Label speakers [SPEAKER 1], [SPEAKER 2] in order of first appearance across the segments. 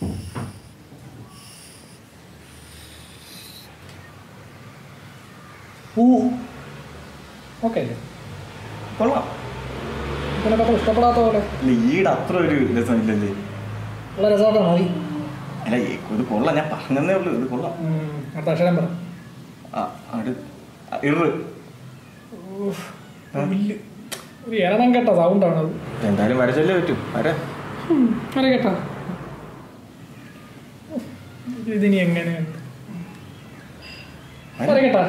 [SPEAKER 1] പൂ ഓക്കെ അല്ലേ
[SPEAKER 2] കൊള്ളാം
[SPEAKER 1] ഇതിനൊക്കെ അത്ര ഇഷ്ടപ്പെടാത്ത പോലെ
[SPEAKER 2] അല്ല ഈട് അത്ര ഒരു രസമില്ലല്ലേ
[SPEAKER 1] ഉള്ള രസമൊക്കെ മതി
[SPEAKER 2] അല്ല ഈ- ഇത് കൊള്ളാം ഞാൻ പറഞ്ഞതേ ഉള്ളൂ ഇത് കൊള്ളാം
[SPEAKER 1] ഉം, അടുത്ത അക്ഷരം പറ
[SPEAKER 2] ആ അടു ആ, ഇറ്
[SPEAKER 1] ഊഫ്, പുല്ല്. ഒരു എരണം കേട്ട സൗണ്ടാണ് അത്
[SPEAKER 2] എന്തായാലും വരച്ചല്ലേ പറ്റൂ വര
[SPEAKER 1] വര കേട്ടാ ഇതിനി എങ്ങനെയാണ് വര കേട്ടാ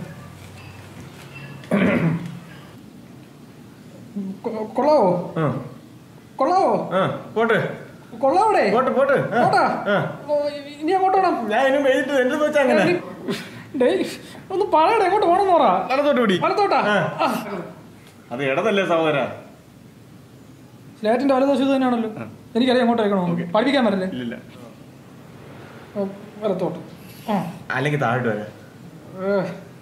[SPEAKER 1] കൊ- കൊള്ളാവോ
[SPEAKER 2] ആ,
[SPEAKER 1] കൊള്ളാവോ
[SPEAKER 2] ആ, പോട്ടെ
[SPEAKER 1] കൊള്ളാവിടെ
[SPEAKER 2] പോട്ടെ പോട്ടെ ആ,
[SPEAKER 1] പോട്ടാ
[SPEAKER 2] ആ.
[SPEAKER 1] ഓ, ഇനി അങ്ങോട്ട് വേണം
[SPEAKER 2] ഞാൻ ഇനി വെയിറ്റ് എന്റെ വെച്ചാ അങ്ങനെ
[SPEAKER 1] ഡേയ് ഒന്ന് പറയടാ എങ്ങോട്ട് പോകണമെന്ന് പറ
[SPEAKER 2] വലത്തോട്ട് പിടി
[SPEAKER 1] വലത്തോട്ടാ
[SPEAKER 2] ആ.
[SPEAKER 1] ആ.
[SPEAKER 2] അത് ഇടതല്ലേ സഹോദര
[SPEAKER 1] സ്ലേറ്റിന്റെ വലതുവശം ഇത് തന്നെയാണല്ലോ എനിക്കറിയാം അങ്ങോട്ട് വെക്കണോ പഠിപ്പിക്കാൻ പറ്റില്ലേ
[SPEAKER 2] ഇല്ലില്ല
[SPEAKER 1] ഓ, വലത്തോട്ട് ആ
[SPEAKER 2] അല്ലെങ്കിൽ താഴോട്ട് വരാ
[SPEAKER 1] ഏ,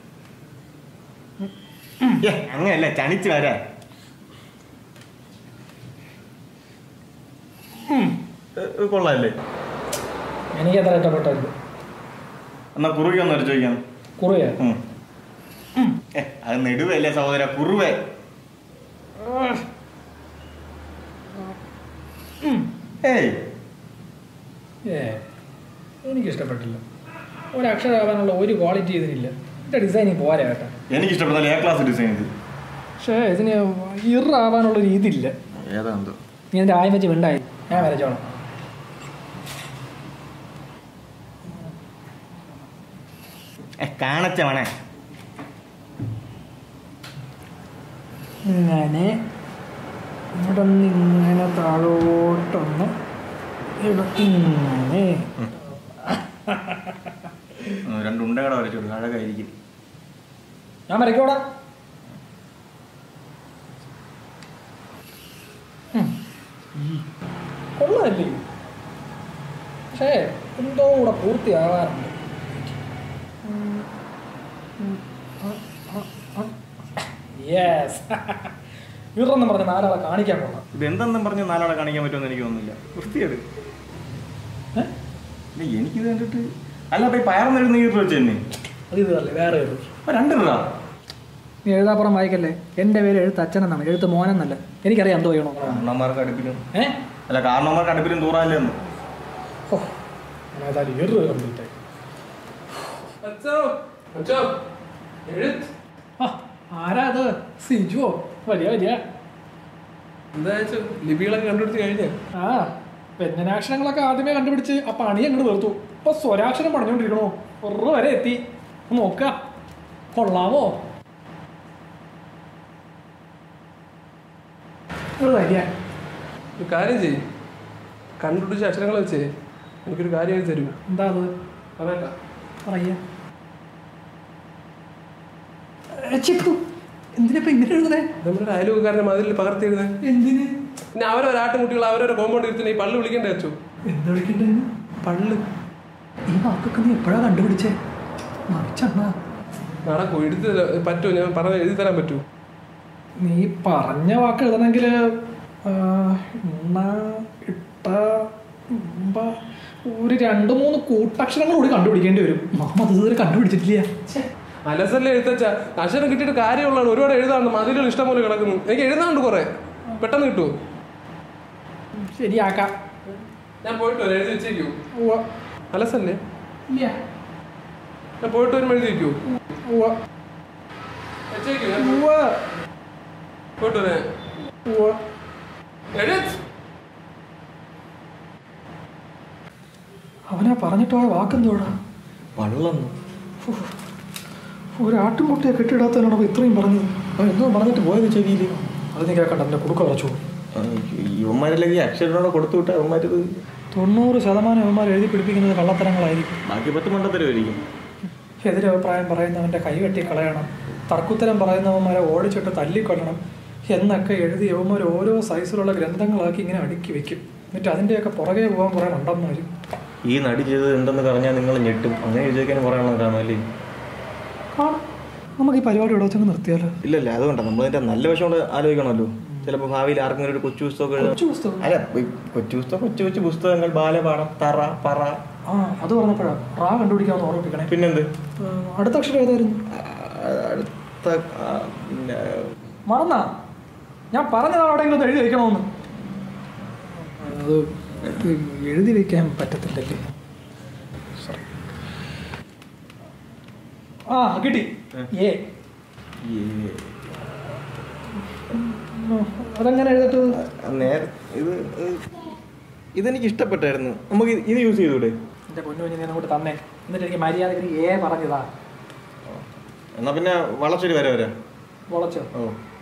[SPEAKER 2] ഏ, അങ്ങനെയല്ല ചണിച്ച് വരാ കൊള്ളാല്ലേ
[SPEAKER 1] എനിക്ക് അത്ര ഇഷ്ടപ്പെട്ടത്
[SPEAKER 2] എന്നാ കുറുകെ ഒന്ന് വരച്ച് ചോദിക്കാം
[SPEAKER 1] കുറിയ
[SPEAKER 2] ഉം. ഏ, അത് നെടുവല്ലേ സഹോദര കുറുവേ ഏയ്
[SPEAKER 1] ഏ എനിക്ക് ഇഷ്ടപ്പെട്ടില്ല ഒരു അക്ഷരമാവാനുള്ള ഒരു ക്വാളിറ്റി ഇതിനില്ല ഇതിന്റെ ഡിസൈനിങ് പോരാ കേട്ടോ
[SPEAKER 2] എനിക്ക് ഇഷ്ടപ്പെട്ട എ ക്ലാസ് ഡിസൈൻ ഇത്
[SPEAKER 1] പക്ഷേ ഇതിന് ഇറാവാനുള്ള ഒരു ഇതില്ല
[SPEAKER 2] ഏതാ എന്തോ
[SPEAKER 1] നീ എൻ്റെ ആയം വെച്ച് മിണ്ടായി ഞാൻ വരച്ചോളാം
[SPEAKER 2] ഏ കാണച്ച വേണേ
[SPEAKER 1] ഇങ്ങനെ ഇവിടെ നിന്ന് ഇങ്ങനെ താഴോട്ടൊന്ന് ഇവിടെ ഇങ്ങനെ
[SPEAKER 2] രണ്ട് ഉണ്ടകട വരച്ചോളൂ അഴകായിരിക്കും
[SPEAKER 1] ഞാൻ വരയ്ക്കോടാ കൊള്ളാല്ലേ പക്ഷേ എന്തോ കൂടെ പൂർത്തിയാകാറുണ്ട് യെസ് ഇറന്ന് പറഞ്ഞ നാലാളെ കാണിക്കാൻ കൊള്ളാം
[SPEAKER 2] ഇത് എന്തെന്നും പറഞ്ഞ് നാലാളെ കാണിക്കാൻ പറ്റുമെന്ന് എനിക്ക് തോന്നുന്നില്ല വൃത്തിയേട്
[SPEAKER 1] ഏ?
[SPEAKER 2] ഇല്ല എനിക്കിത് കണ്ടിട്ട് അല്ല അപ്പൊ ഈ പയർന്നെഴുന്ന ഈ വെച്ച് തന്നെ
[SPEAKER 1] അത് ഇതല്ലേ വേറെ ഒരു
[SPEAKER 2] അപ്പൊ രണ്ടിടാ
[SPEAKER 1] നീ എഴുതാപ്പുറം വായിക്കല്ലേ എൻ്റെ പേര് എഴുത്ത് അച്ഛനെന്നാണ് എഴുത്ത് മോനെന്നല്ല എനിക്കറിയാം എന്തോ ചെയ്യണോ
[SPEAKER 2] കാരണവന്മാർക്ക് അടുപ്പിലും
[SPEAKER 1] ഏ
[SPEAKER 2] അല്ല കാരണവന്മാർക്ക് അടുപ്പിലും തൂറാല്ലെന്ന്
[SPEAKER 1] ഓ ഏതായാലും എറ് കംപ്ലീറ്റ് ആയി
[SPEAKER 3] അച്ഛോ അച്ഛോ എഴുത്ത്
[SPEAKER 1] ആ ആരാ അത് സിജുവോ വലിയ വലിയ
[SPEAKER 3] എന്താ വെച്ചു ലിപികളൊക്കെ കണ്ടുപിടിച്ച് കഴിഞ്ഞ്
[SPEAKER 1] ആ വ്യഞ്ജനാക്ഷരങ്ങളൊക്കെ ആദ്യമേ കണ്ടുപിടിച്ച് ആ പണി അങ്ങോട്ട് തീർത്തു ഇപ്പൊ സ്വരാക്ഷരം പണിഞ്ഞോണ്ടിരിക്കണോ ഒരു വരെ എത്തി ഒന്ന് നോക്ക കൊള്ളാമോ ഒരു വരിക
[SPEAKER 3] ഒരു കാര്യം ചെയ്യ് കണ്ടുപിടിച്ച അക്ഷരങ്ങൾ വെച്ചേ എനിക്കൊരു കാര്യം എഴുതി തരൂ
[SPEAKER 1] എന്താ അത്
[SPEAKER 3] അതല്ല
[SPEAKER 1] പറയാ ചിപ്പു എന്തിനാ ഇങ്ങനെ എഴുതണേ
[SPEAKER 3] നമ്മുടെ അയൽവക്കാരൻ്റെ മതിലിൽ പകർത്തി എഴുതാൻ
[SPEAKER 1] എന്തിന്
[SPEAKER 3] പിന്നെ അവരൊരു ആട്ടുംകുട്ടികൾ അവരൊരു കോമ്പൗണ്ട് ഇരുത്തിന് ഈ പള്ളി വിളിക്കേണ്ട വെച്ചു
[SPEAKER 1] എന്താ വിളിക്കണ്ടേ
[SPEAKER 3] പള്ളി
[SPEAKER 1] ഈ വാക്കൊക്കെ നീ എപ്പോഴാ കണ്ടുപിടിച്ചേ മറിച്ചണ്ണാ
[SPEAKER 3] നടക്കൂ എടുത്ത് തരാ- പറ്റുമോ ഞാൻ പറഞ്ഞ എഴുതി തരാൻ പറ്റുമോ
[SPEAKER 1] നീ പറഞ്ഞ വാക്ക് എഴുതണമെങ്കിൽ ഇട്ട ഉമ്പ, ഒരു രണ്ട് മൂന്ന് കൂട്ടക്ഷരങ്ങൾ കൂടി കണ്ടുപിടിക്കേണ്ടി വരും മാമ അത് ഇതുവരെ കണ്ടുപിടിച്ചിട്ടില്ല
[SPEAKER 3] അലസല്ലേ എഴുത്തച്ച അക്ഷരം കിട്ടിയിട്ട് കാര്യമുള്ളതാണ് ഒരുപാട് എഴുതാണ്ട് മതിലുകൾ ഇഷ്ടംപോലെ കിടക്കുന്നു എനിക്ക് എഴുതാണ്ട് കുറെ പെട്ടെന്ന് കിട്ടുമോ
[SPEAKER 1] ശരിയാക്കാം
[SPEAKER 3] ഞാൻ പോയിട്ട് വരാം എഴുതി വെച്ചേക്കൂ
[SPEAKER 1] ഉവ്വ.
[SPEAKER 3] അലസല്ലേ
[SPEAKER 1] ഇല്ല
[SPEAKER 3] ഞാൻ പോയിട്ട് വരുമ്പോൾ എഴുതി വെക്കൂ
[SPEAKER 1] ഉവ്വ.
[SPEAKER 3] വെച്ചേക്കൂ ഞാൻ
[SPEAKER 1] ഉവ്വ.
[SPEAKER 3] പോയിട്ട് വരാം
[SPEAKER 1] ഉവ്വ.
[SPEAKER 3] എഴുത്ത്
[SPEAKER 1] അവനാ പറഞ്ഞിട്ട് പോയ വാക്കെന്തോടാ
[SPEAKER 2] വള്ളന്നു
[SPEAKER 1] ഒരു ആട്ടുംകുട്ടിയെ കെട്ടിടാത്തതിനാണ് അവ ഇത്രയും പറഞ്ഞത് അവൻ എന്തോ പറഞ്ഞിട്ട് പോയത് ചെവിയിൽ അത് നീ കേൾക്കണ്ട എൻ്റെ കുടുക്ക കുറച്ചു
[SPEAKER 2] ഇവന്മാരെല്ലാം ഈ അക്ഷരനോടെ കൊടുത്തു വിട്ട അവന്മാരിത്
[SPEAKER 1] തൊണ്ണൂറ് ശതമാനം അവന്മാർ എഴുതി പിടിപ്പിക്കുന്നത് കള്ളത്തരങ്ങളായിരിക്കും
[SPEAKER 2] ബാക്കി പത്ത് മണ്ടത്തരമായിരിക്കും
[SPEAKER 1] എതിരഭിപ്രായം പറയുന്നവൻ്റെ കൈവെട്ടി കളയണം തർക്കുത്തരം പറയുന്നവന്മാരെ ഓടിച്ചിട്ട് തല്ലിക്കൊല്ലണം എന്നൊക്കെ എഴുതി യവന്മാർ ഓരോ സൈസിലുള്ള ഗ്രന്ഥങ്ങളാക്കി ഇങ്ങനെ അടുക്കി വെക്കും എന്നിട്ട് അതിൻ്റെയൊക്കെ പുറകെ പോകാൻ കുറേ മണ്ടന്മാർ
[SPEAKER 2] ഈ നടി ചെയ്തത് എന്തെന്ന് പറഞ്ഞാൽ നിങ്ങൾ ഞെട്ടും അങ്ങനെ വിജയിക്കാനും പറയണം കാണുമല്ലേ
[SPEAKER 1] കാണാം നമുക്ക് ഈ പരിപാടി ഇവിടെ വെച്ചങ്ങ് നിർത്തിയാലോ
[SPEAKER 2] ഇല്ലല്ല അതുകൊണ്ടാണ് നമ്മളതിന്റെ നല്ല വശം കൊണ്ട് ആലോചിക്കണമല്ലോ ചിലപ്പോൾ ഭാവിയിൽ ആർക്കെങ്കിലും ഒരു കൊച്ചു പുസ്തകം എഴുതാം
[SPEAKER 1] കൊച്ചു പുസ്തകം
[SPEAKER 2] അല്ല ഈ കൊച്ചു പുസ്തകം കൊച്ചു കൊച്ചു പുസ്തകങ്ങൾ ബാലപാഠം തറ പറ
[SPEAKER 1] ആ അത് പറഞ്ഞപ്പോഴാ റാ കണ്ടുപിടിക്കാമെന്ന് ഓർമ്മിപ്പിക്കണേ
[SPEAKER 2] പിന്നെന്ത്
[SPEAKER 1] ഉം, അടുത്ത അക്ഷരം ഏതായിരുന്നു
[SPEAKER 2] ആ, അടുത്ത ആ, പിന്നെ,
[SPEAKER 1] മറന്നാ ഞാൻ പറഞ്ഞതാണ് എവിടെയെങ്കിലും ഒന്ന് എഴുതി വെക്കണമെന്ന് അത് ഇത് എഴുതി വെക്കാൻ പറ്റത്തില്ലല്ലേ Sorry. ആ കിട്ടി ഏ
[SPEAKER 2] ഈ,
[SPEAKER 1] ഉം, അതെങ്ങനെ എഴുതട്ടത്
[SPEAKER 2] ആ, നേര ഇത് ഇത് ഇതെനിക്ക് ഇഷ്ടപ്പെട്ടായിരുന്നു നമുക്ക് ഇത് ഇത് യൂസ് ചെയ്തൂടെ
[SPEAKER 1] എൻ്റെ പൊന്നു കുഞ്ഞിനെ അങ്ങോട്ട് തന്നെ എന്നിട്ട് എനിക്ക് മര്യാദയ്ക്ക് ഏ പറഞ്ഞതാ
[SPEAKER 2] എന്നാ പിന്നെ വളച്ചൊരു വരെ വരാം
[SPEAKER 1] വളച്ചോ
[SPEAKER 2] ഓ